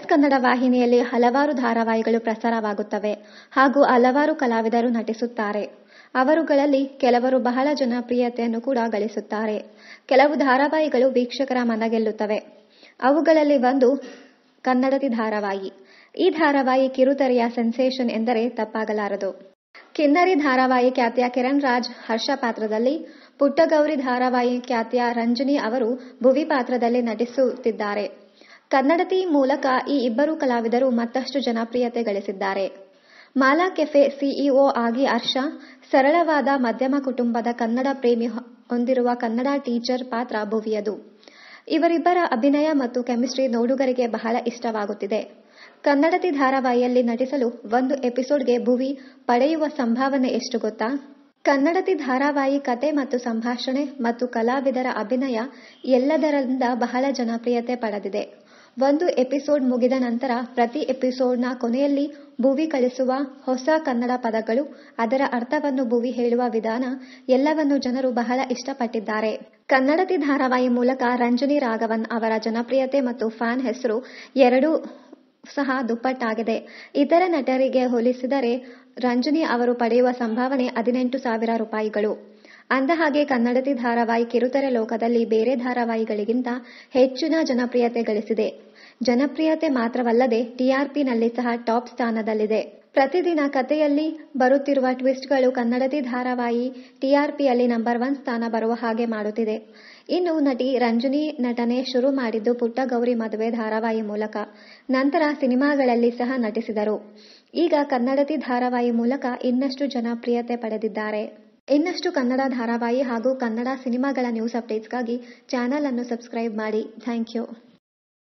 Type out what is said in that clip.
ಕನ್ನಡ ವಾಹಿನಿಯಲ್ಲಿ ಹಲವಾರು ಧಾರಾವಾಹಿಗಳು ಪ್ರಸಾರವಾಗುತ್ತವೆ ಹಾಗೂ ಹಲವಾರು ಕಲಾವಿದರು ನಟಿಸುತ್ತಾರೆ ಅವರುಗಳಲ್ಲಿ ಕೆಲವರು ಬಹಳ ಜನಪ್ರಿಯತೆಯನ್ನು ಕೂಡ ಗಳಿಸುತ್ತಾರೆ ಕೆಲವು ಧಾರಾವಾಹಿಗಳು ವೀಕ್ಷಕರ ಮನಗೆಲ್ಲುತ್ತವೆ ಅವುಗಳಲ್ಲಿ ಒಂದು ಕನ್ನಡತಿ ಧಾರಾವಾಹಿ ಈ ಧಾರಾವಾಹಿ ಕಿರುತೆರೆಯ ಸೆನ್ಸೇಷನ್ ಎಂದರೆ ತಪ್ಪಾಗಲಾರದು ಕಿನ್ನರಿ ಧಾರಾವಾಹಿ ಖ್ಯಾತಿಯ ಕಿರಣ್ ರಾಜ್ ಹರ್ಷ ಪಾತ್ರದಲ್ಲಿ ಪುಟ್ಟಗೌರಿ ಧಾರಾವಾಹಿ ಖ್ಯಾತಿಯ ರಂಜನಿ ಅವರು ಭುವಿ ಪಾತ್ರದಲ್ಲಿ ನಟಿಸುತ್ತಿದ್ದಾರೆ ಕನ್ನಡತಿ ಮೂಲಕ ಈ ಇಬ್ಬರು ಕಲಾವಿದರು ಮತ್ತಷ್ಟು ಜನಪ್ರಿಯತೆ ಗಳಿಸಿದ್ದಾರೆ ಮಾಲಾ ಕೆಫೆ ಸಿಇಒ ಆಗಿ ಹರ್ಷ ಸರಳವಾದ ಮಧ್ಯಮ ಕುಟುಂಬದ ಕನ್ನಡ ಪ್ರೇಮಿ ಹೊಂದಿರುವ ಕನ್ನಡ ಟೀಚರ್ ಪಾತ್ರ ಭುವಿಯದು ಇವರಿಬ್ಬರ ಅಭಿನಯ ಮತ್ತು ಕೆಮಿಸ್ಟ್ರಿ ನೋಡುಗರಿಗೆ ಬಹಳ ಇಷ್ಟವಾಗುತ್ತಿದೆ ಕನ್ನಡತಿ ಧಾರಾವಾಹಿಯಲ್ಲಿ ನಟಿಸಲು ಒಂದು ಎಪಿಸೋಡ್ಗೆ ಭುವಿ ಪಡೆಯುವ ಸಂಭಾವನೆ ಎಷ್ಟು ಗೊತ್ತಾ ಕನ್ನಡತಿ ಧಾರಾವಾಹಿ ಕತೆ ಮತ್ತು ಸಂಭಾಷಣೆ ಮತ್ತು ಕಲಾವಿದರ ಅಭಿನಯ ಎಲ್ಲದರಿಂದ ಬಹಳ ಜನಪ್ರಿಯತೆ ಪಡೆದಿದೆ ಒಂದು ಎಪಿಸೋಡ್ ಮುಗಿದ ನಂತರ ಪ್ರತಿ ಎಪಿಸೋಡ್ನ ಕೊನೆಯಲ್ಲಿ ಭುವಿ ಕಳಿಸುವ ಹೊಸ ಕನ್ನಡ ಪದಗಳು ಅದರ ಅರ್ಥವನ್ನು ಭುವಿ ಹೇಳುವ ವಿಧಾನ ಎಲ್ಲವನ್ನು ಜನರು ಬಹಳ ಇಷ್ಟಪಟ್ಟಿದ್ದಾರೆ ಕನ್ನಡತಿ ಧಾರಾವಾಹಿ ಮೂಲಕ ರಂಜನಿ ರಾಘವನ್ ಅವರ ಜನಪ್ರಿಯತೆ ಮತ್ತು ಫ್ಯಾನ್ ಹೆಸರು ಎರಡೂ ಸಹ ದುಪ್ಪಟ್ಟಾಗಿದೆ ಇತರ ನಟರಿಗೆ ಹೋಲಿಸಿದರೆ ರಂಜನಿ ಅವರು ಪಡೆಯುವ ಸಂಭಾವನೆ ಹದಿನೆಂಟು ಸಾವಿರ ರೂಪಾಯಿಗಳು ಅಂದಹಾಗೆ ಕನ್ನಡತಿ ಧಾರಾವಾಹಿ ಕಿರುತೆರೆ ಲೋಕದಲ್ಲಿ ಬೇರೆ ಧಾರಾವಾಹಿಗಳಿಗಿಂತ ಹೆಚ್ಚಿನ ಜನಪ್ರಿಯತೆ ಗಳಿಸಿದೆ ಜನಪ್ರಿಯತೆ ಮಾತ್ರವಲ್ಲದೆ ಟಿಆರ್ಪಿನಲ್ಲಿ ಸಹ ಟಾಪ್ ಸ್ಥಾನದಲ್ಲಿದೆ ಪ್ರತಿದಿನ ಕಥೆಯಲ್ಲಿ ಬರುತ್ತಿರುವ ಟ್ವಿಸ್ಟ್ಗಳು ಕನ್ನಡತಿ ಧಾರಾವಾಹಿ ಟಿಆರ್ಪಿಯಲ್ಲಿ ನಂಬರ್ ಒನ್ ಸ್ಥಾನ ಬರುವ ಹಾಗೆ ಮಾಡುತ್ತಿದೆ ಇನ್ನು ನಟಿ ರಂಜನಿ ನಟನೆ ಶುರು ಮಾಡಿದ್ದು ಪುಟ್ಟಗೌರಿ ಮದುವೆ ಧಾರಾವಾಹಿ ಮೂಲಕ ನಂತರ ಸಿನಿಮಾಗಳಲ್ಲಿ ಸಹ ನಟಿಸಿದರು ಈಗ ಕನ್ನಡತಿ ಧಾರಾವಾಹಿ ಮೂಲಕ ಇನ್ನಷ್ಟು ಜನಪ್ರಿಯತೆ ಪಡೆದಿದ್ದಾರೆ ಇನ್ನಷ್ಟು ಕನ್ನಡ ಧಾರಾವಾಹಿ ಹಾಗೂ ಕನ್ನಡ ಸಿನಿಮಾಗಳ ನ್ಯೂಸ್ ಅಪ್ಡೇಟ್ಸ್ಗಾಗಿ ಚಾನಲ್ ಅನ್ನು ಸಬ್ಸ್ಕ್ರೈಬ್ ಮಾಡಿ ಥ್ಯಾಂಕ್ ಯು